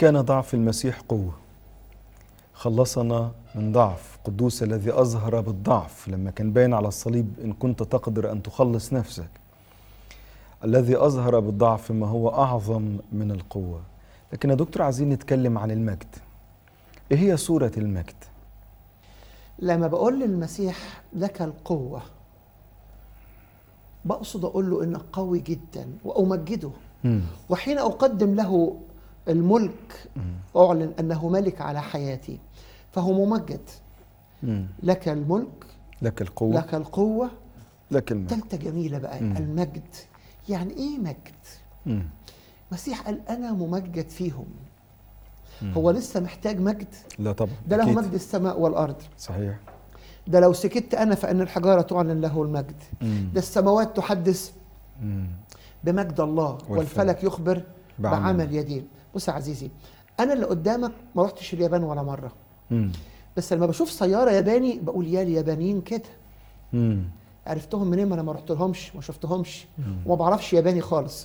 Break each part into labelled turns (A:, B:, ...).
A: كان ضعف المسيح قوة خلصنا من ضعف قدوس الذي أظهر بالضعف لما كان باين على الصليب إن كنت تقدر أن تخلص نفسك الذي أظهر بالضعف ما هو أعظم من القوة لكن يا دكتور عايزين نتكلم عن المجد إيه هي صورة المجد؟
B: لما بقول للمسيح لك القوة بقصد أقول له إنك قوي جدا وأمجده
A: مم.
B: وحين أقدم له الملك أعلن أنه ملك على حياتي فهو ممجد
A: مم.
B: لك الملك
A: لك القوة
B: لك القوة
A: لك المجد
B: تالتة جميلة بقى
A: مم.
B: المجد يعني إيه مجد؟
A: مم.
B: المسيح قال أنا ممجد فيهم
A: مم.
B: هو لسه محتاج مجد
A: لا طبعا
B: ده له
A: أكيد.
B: مجد السماء والأرض
A: صحيح
B: ده لو سكت أنا فإن الحجارة تعلن له المجد
A: مم.
B: ده السماوات تحدث
A: مم.
B: بمجد الله
A: والفلك.
B: والفلك يخبر
A: بعمل.
B: بعمل يدين بص يا عزيزي انا اللي قدامك ما رحتش اليابان ولا مره
A: مم.
B: بس لما بشوف سياره ياباني بقول يا اليابانيين كده
A: مم.
B: عرفتهم منين ما انا ما رحت لهمش ما شفتهمش وما بعرفش ياباني خالص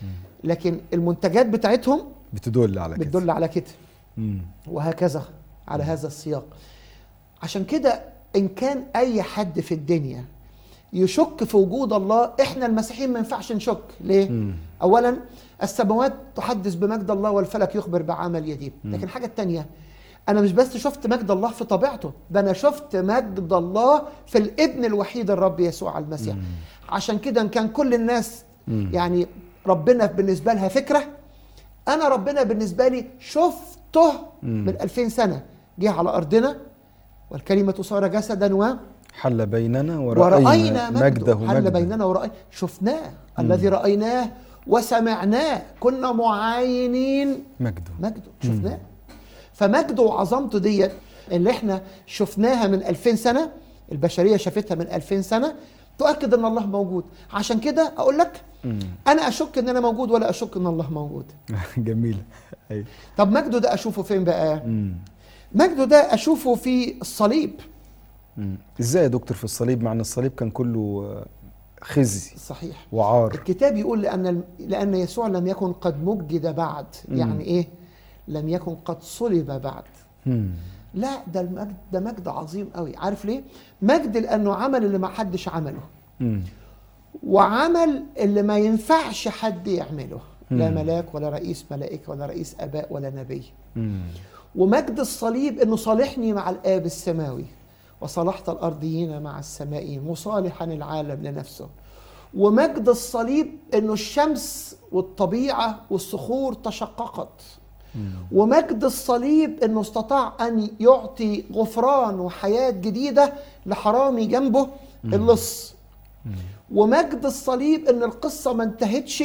B: لكن المنتجات بتاعتهم
A: بتدل على كده
B: بتدل على كده
A: مم.
B: وهكذا على هذا السياق عشان كده ان كان اي حد في الدنيا يشك في وجود الله احنا المسيحيين ما ينفعش نشك ليه
A: مم.
B: اولا السماوات تحدث بمجد الله والفلك يخبر بعمل يديه لكن الحاجه الثانيه انا مش بس شفت مجد الله في طبيعته ده انا شفت مجد الله في الابن الوحيد الرب يسوع المسيح عشان كده ان كان كل الناس
A: مم.
B: يعني ربنا بالنسبه لها فكره انا ربنا بالنسبه لي شفته
A: مم.
B: من 2000 سنه جه على ارضنا والكلمه صار جسدا و
A: حل بيننا ورأينا,
B: ورأينا مجده
A: مجده
B: حل
A: مجدا.
B: بيننا ورأينا شفناه الذي رأيناه وسمعناه كنا معاينين
A: مجده
B: مجده شفناه فمجده وعظمته ديت اللي احنا شفناها من 2000 سنة البشرية شافتها من 2000 سنة تؤكد ان الله موجود عشان كده اقول لك
A: مم.
B: انا اشك ان انا موجود ولا اشك ان الله موجود
A: جميلة أيوة.
B: طب مجده ده اشوفه فين بقى
A: مم.
B: مجده ده اشوفه في الصليب
A: مم. ازاي يا دكتور في الصليب مع ان الصليب كان كله آه، خزي
B: صحيح
A: وعار
B: الكتاب يقول لأن لأن يسوع لم يكن قد مجد بعد
A: مم.
B: يعني إيه؟ لم يكن قد صلب بعد
A: مم.
B: لا ده المجد ده مجد عظيم قوي عارف ليه؟ مجد لأنه عمل اللي ما حدش عمله
A: مم.
B: وعمل اللي ما ينفعش حد يعمله لا
A: مم.
B: ملاك ولا رئيس ملائكة ولا رئيس آباء ولا نبي
A: مم.
B: ومجد الصليب انه صالحني مع الاب السماوي وصالحت الارضيين مع السمائيين مصالحا العالم لنفسه ومجد الصليب انه الشمس والطبيعه والصخور تشققت
A: مم.
B: ومجد الصليب انه استطاع ان يعطي غفران وحياه جديده لحرامي جنبه اللص
A: مم.
B: ومجد الصليب ان القصه ما انتهتش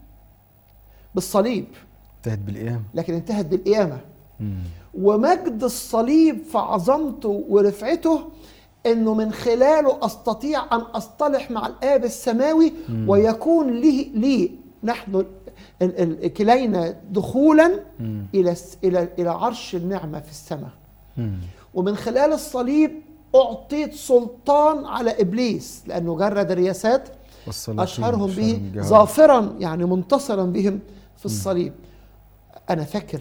B: بالصليب
A: انتهت بالقيام
B: لكن انتهت بالقيامه
A: مم.
B: ومجد الصليب في عظمته ورفعته انه من خلاله استطيع ان اصطلح مع الاب السماوي
A: مم.
B: ويكون لي لي نحن ال- ال- كلينا دخولا
A: مم.
B: الى الس- الى الى عرش النعمه في السماء
A: مم.
B: ومن خلال الصليب اعطيت سلطان على ابليس لانه جرد الرياسات
A: والسلاطين
B: اشهرهم به
A: أشهرهم جهارا.
B: ظافرا يعني منتصرا بهم في الصليب انا فاكر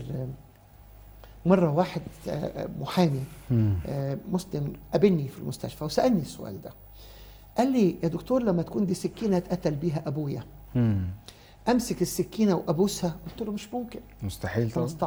B: مره واحد آه، محامي
A: مم.
B: آه، مسلم قابلني في المستشفى وسالني السؤال ده قال لي يا دكتور لما تكون دي سكينه اتقتل بيها ابويا
A: مم.
B: امسك السكينه وابوسها قلت له مش ممكن
A: مستحيل طبعا
B: أنا